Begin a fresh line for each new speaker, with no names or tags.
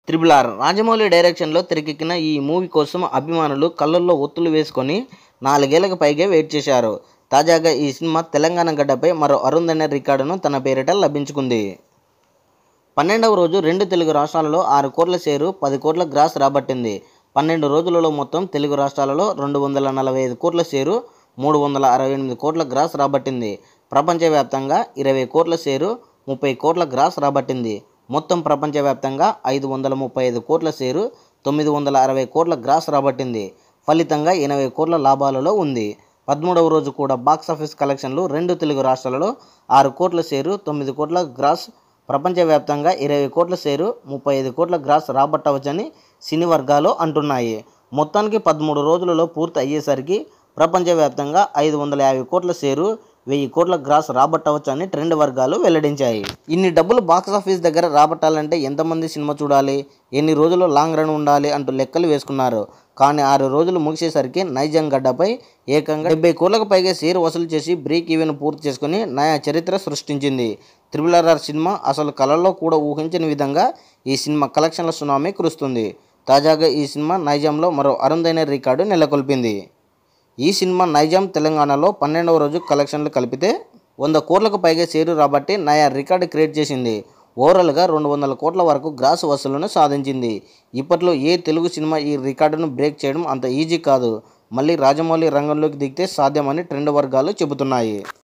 triple R Rajamouli డైరెక్షన్లో తెరకెక్కిన ఈ మూవీ కోసం అభిమానులు కళ్ళల్లో ఒత్తులు వేసుకొని నాలుగేళ్లకు పైగా వెయిట్ చేశారు తాజాగా ఈ సినిమా తెలంగాణ గడ్డపై మరో అరుందైన రికార్డును తన పేరిట లభించుకుంది పన్నెండవ రోజు రెండు తెలుగు రాష్ట్రాలలో ఆరు కోట్ల షేరు పది కోట్ల గ్రాస్ రాబట్టింది పన్నెండు రోజులలో మొత్తం తెలుగు రాష్ట్రాలలో రెండు వందల నలభై ఐదు కోట్ల షేరు మూడు వందల అరవై ఎనిమిది కోట్ల గ్రాస్ రాబట్టింది ప్రపంచవ్యాప్తంగా ఇరవై కోట్ల షేరు ముప్పై కోట్ల గ్రాస్ రాబట్టింది మొత్తం ప్రపంచవ్యాప్తంగా ఐదు వందల ముప్పై ఐదు కోట్ల షేరు తొమ్మిది వందల అరవై కోట్ల గ్రాస్ రాబట్టింది ఫలితంగా ఎనభై కోట్ల లాభాలలో ఉంది పదమూడవ రోజు కూడా బాక్సాఫీస్ కలెక్షన్లు రెండు తెలుగు రాష్ట్రాలలో ఆరు కోట్ల షేరు తొమ్మిది కోట్ల గ్రాస్ ప్రపంచవ్యాప్తంగా ఇరవై కోట్ల షేరు ముప్పై ఐదు కోట్ల గ్రాస్ రాబట్టవచ్చని సినీ వర్గాలు అంటున్నాయి మొత్తానికి పదమూడు రోజులలో పూర్తి అయ్యేసరికి ప్రపంచవ్యాప్తంగా ఐదు వందల యాభై కోట్ల షేరు వెయ్యి కోట్ల గ్రాస్ రాబట్టవచ్చని ట్రెండ్ వర్గాలు వెల్లడించాయి ఇన్ని డబ్బులు బాక్స్ ఆఫీస్ దగ్గర రాబట్టాలంటే ఎంతమంది సినిమా చూడాలి ఎన్ని రోజులు లాంగ్ రన్ ఉండాలి అంటూ లెక్కలు వేసుకున్నారు కానీ ఆరు రోజులు ముగిసేసరికి నైజాం గడ్డపై ఏకంగా డెబ్బై కోట్లకు పైగా షేర్ వసూలు చేసి బ్రేక్ ఈవెన్ పూర్తి చేసుకుని నయా చరిత్ర సృష్టించింది త్రిబుల్ ఆర్ సినిమా అసలు కళల్లో కూడా ఊహించని విధంగా ఈ సినిమా కలెక్షన్ల సునామీ కురుస్తుంది తాజాగా ఈ సినిమా నైజాంలో మరో అరుదైన రికార్డు నెలకొల్పింది ఈ సినిమా నైజాం తెలంగాణలో పన్నెండవ రోజు కలెక్షన్లు కలిపితే వంద కోట్లకు పైగా షేరు రాబట్టి నయా రికార్డు క్రియేట్ చేసింది ఓవరాల్గా రెండు వందల కోట్ల వరకు గ్రాస్ వసూళ్లను సాధించింది ఇప్పట్లో ఏ తెలుగు సినిమా ఈ రికార్డును బ్రేక్ చేయడం అంత ఈజీ కాదు మళ్ళీ రాజమౌళి రంగంలోకి దిగితే సాధ్యమని ట్రెండ్ వర్గాలు చెబుతున్నాయి